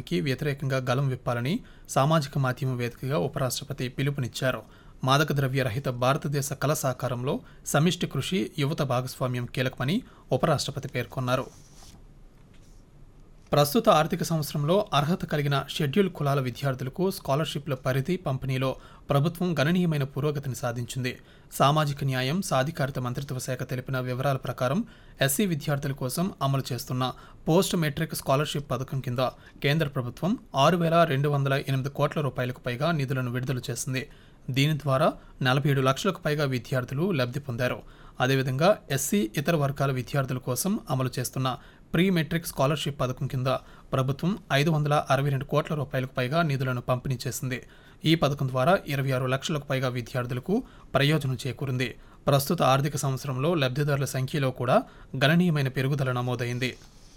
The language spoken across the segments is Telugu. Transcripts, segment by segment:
విధానానికి వ్యతిరేకంగా గలం విప్పాలని సామాజిక మాధ్యమ వేదికగా ఉపరాష్ట్రపతి పిలుపునిచ్చారు మాదక ద్రవ్య రహిత భారతదేశ కల సాకారంలో సమిష్టి కృషి యువత భాగస్వామ్యం కీలకమని ఉపరాష్ట్రపతి పేర్కొన్నారు ప్రస్తుత ఆర్థిక సంవత్సరంలో అర్హత కలిగిన షెడ్యూల్ కులాల విద్యార్థులకు స్కాలర్షిప్ల పరిధి పంపిణీలో ప్రభుత్వం గణనీయమైన పురోగతిని సాధించింది సామాజిక న్యాయం సాధికారిత మంత్రిత్వ శాఖ తెలిపిన వివరాల ప్రకారం ఎస్సీ విద్యార్థుల కోసం అమలు చేస్తున్న పోస్ట్ మెట్రిక్ స్కాలర్షిప్ పథకం కింద కేంద్ర ప్రభుత్వం ఆరు వేల రెండు వందల ఎనిమిది కోట్ల రూపాయలకు పైగా నిధులను విడుదల చేసింది దీని ద్వారా నలభై ఏడు లక్షలకు పైగా విద్యార్థులు లబ్ధి పొందారు అదేవిధంగా ఎస్సీ ఇతర వర్గాల విద్యార్థుల కోసం అమలు చేస్తున్న ప్రీ మెట్రిక్ స్కాలర్షిప్ పథకం కింద ప్రభుత్వం ఐదు వందల అరవై రెండు కోట్ల రూపాయలకు పైగా నిధులను పంపిణీ చేసింది ఈ పథకం ద్వారా ఇరవై ఆరు లక్షలకు పైగా విద్యార్థులకు ప్రయోజనం చేకూరింది ప్రస్తుత ఆర్థిక సంవత్సరంలో లబ్ధిదారుల సంఖ్యలో కూడా గణనీయమైన పెరుగుదల నమోదైంది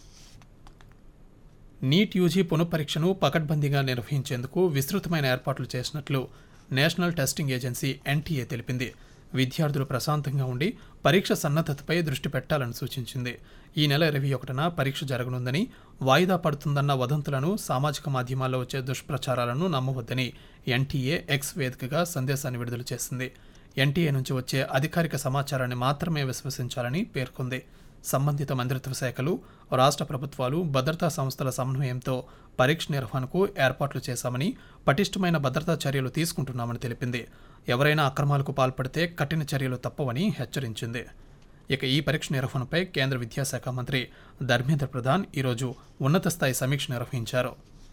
నీట్ యూజీ పునఃపరీక్షను పకడ్బందీగా నిర్వహించేందుకు విస్తృతమైన ఏర్పాట్లు చేసినట్లు నేషనల్ టెస్టింగ్ ఏజెన్సీ ఎన్టీఏ తెలిపింది విద్యార్థులు ప్రశాంతంగా ఉండి పరీక్ష సన్నద్ధతపై దృష్టి పెట్టాలని సూచించింది ఈ నెల ఇరవై ఒకటిన పరీక్ష జరగనుందని వాయిదా పడుతుందన్న వదంతులను సామాజిక మాధ్యమాల్లో వచ్చే దుష్ప్రచారాలను నమ్మవద్దని ఎన్టీఏ ఎక్స్ వేదికగా సందేశాన్ని విడుదల చేసింది ఎన్టీఏ నుంచి వచ్చే అధికారిక సమాచారాన్ని మాత్రమే విశ్వసించాలని పేర్కొంది సంబంధిత మంత్రిత్వ శాఖలు రాష్ట్ర ప్రభుత్వాలు భద్రతా సంస్థల సమన్వయంతో పరీక్ష నిర్వహణకు ఏర్పాట్లు చేశామని పటిష్టమైన భద్రతా చర్యలు తీసుకుంటున్నామని తెలిపింది ఎవరైనా అక్రమాలకు పాల్పడితే కఠిన చర్యలు తప్పవని హెచ్చరించింది ఇక ఈ పరీక్ష నిర్వహణపై కేంద్ర విద్యాశాఖ మంత్రి ధర్మేంద్ర ప్రధాన్ ఈరోజు ఉన్నత స్థాయి సమీక్ష నిర్వహించారు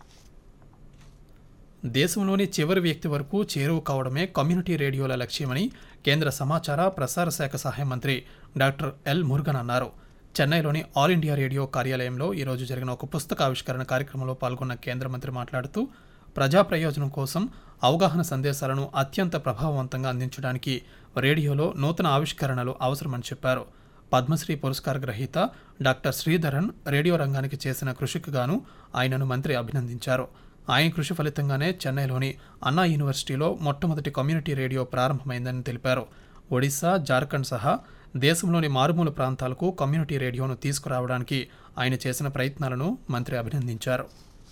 దేశంలోని చివరి వ్యక్తి వరకు చేరువ కావడమే కమ్యూనిటీ రేడియోల లక్ష్యమని కేంద్ర సమాచార ప్రసార శాఖ సహాయ మంత్రి డాక్టర్ ఎల్ మురుగన్ అన్నారు చెన్నైలోని ఆల్ ఇండియా రేడియో కార్యాలయంలో ఈరోజు జరిగిన ఒక పుస్తక ఆవిష్కరణ కార్యక్రమంలో పాల్గొన్న కేంద్ర మంత్రి మాట్లాడుతూ ప్రజా ప్రయోజనం కోసం అవగాహన సందేశాలను అత్యంత ప్రభావవంతంగా అందించడానికి రేడియోలో నూతన ఆవిష్కరణలు అవసరమని చెప్పారు పద్మశ్రీ పురస్కార గ్రహీత డాక్టర్ శ్రీధరన్ రేడియో రంగానికి చేసిన కృషికి గాను ఆయనను మంత్రి అభినందించారు ఆయన కృషి ఫలితంగానే చెన్నైలోని అన్నా యూనివర్సిటీలో మొట్టమొదటి కమ్యూనిటీ రేడియో ప్రారంభమైందని తెలిపారు ఒడిశా జార్ఖండ్ సహా దేశంలోని మారుమూల ప్రాంతాలకు కమ్యూనిటీ రేడియోను తీసుకురావడానికి ఆయన చేసిన ప్రయత్నాలను మంత్రి అభినందించారు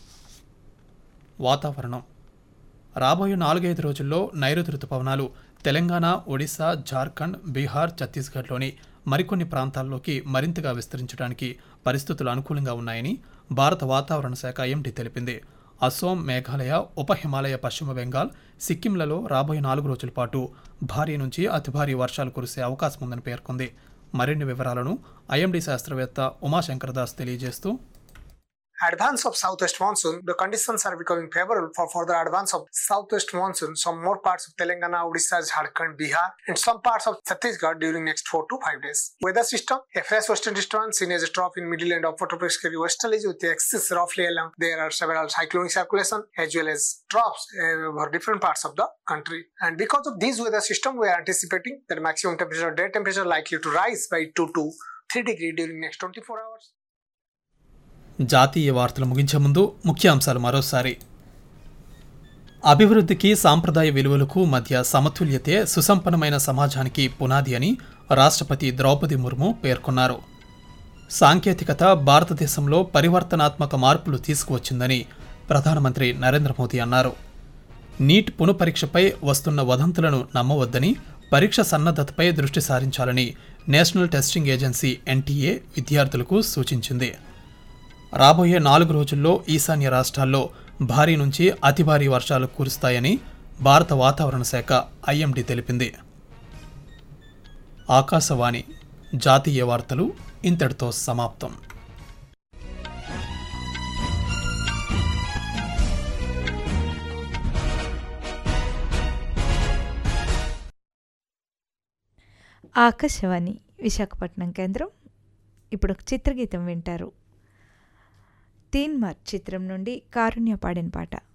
వాతావరణం రాబోయే నాలుగైదు రోజుల్లో నైరుతి రుతుపవనాలు తెలంగాణ ఒడిశా జార్ఖండ్ బీహార్ ఛత్తీస్గఢ్లోని మరికొన్ని ప్రాంతాల్లోకి మరింతగా విస్తరించడానికి పరిస్థితులు అనుకూలంగా ఉన్నాయని భారత వాతావరణ శాఖ ఐఎండీ తెలిపింది అసోం మేఘాలయ ఉప హిమాలయ పశ్చిమ బెంగాల్ సిక్కింలలో రాబోయే నాలుగు రోజుల పాటు భారీ నుంచి అతి భారీ వర్షాలు కురిసే అవకాశం ఉందని పేర్కొంది మరిన్ని వివరాలను ఐఎండీ శాస్త్రవేత్త ఉమాశంకర్ దాస్ తెలియజేస్తూ advance of southwest monsoon, the conditions are becoming favorable for further advance of southwest monsoon. Some more parts of Telangana, Odisha, Jharkhand, Bihar, and some parts of Chhattisgarh during next four to five days. Weather system: a fresh western disturbance seen as a trough in middle and upper tropospheric westerlies with the axis roughly along. There are several cyclonic circulation as well as troughs uh, over different parts of the country. And because of these weather system, we are anticipating that maximum temperature, day temperature, likely to rise by two to three degree during next 24 hours. జాతీయ వార్తలు ముగించే ముందు ముఖ్య అంశాలు మరోసారి అభివృద్ధికి సాంప్రదాయ విలువలకు మధ్య సమతుల్యతే సుసంపన్నమైన సమాజానికి పునాది అని రాష్ట్రపతి ద్రౌపది ముర్ము పేర్కొన్నారు సాంకేతికత భారతదేశంలో పరివర్తనాత్మక మార్పులు తీసుకువచ్చిందని ప్రధానమంత్రి నరేంద్ర మోదీ అన్నారు నీట్ పునఃపరీక్షపై వస్తున్న వదంతులను నమ్మవద్దని పరీక్ష సన్నద్ధతపై దృష్టి సారించాలని నేషనల్ టెస్టింగ్ ఏజెన్సీ ఎన్టీఏ విద్యార్థులకు సూచించింది రాబోయే నాలుగు రోజుల్లో ఈశాన్య రాష్ట్రాల్లో భారీ నుంచి అతి భారీ వర్షాలు కురుస్తాయని భారత వాతావరణ శాఖ ఐఎండీ తెలిపింది ఆకాశవాణి జాతీయ వార్తలు ఇంతటితో సమాప్తం ఆకాశవాణి విశాఖపట్నం కేంద్రం ఇప్పుడు ఒక చిత్రగీతం వింటారు తీన్ మార్చ్ చిత్రం నుండి కారుణ్య పాడిన పాట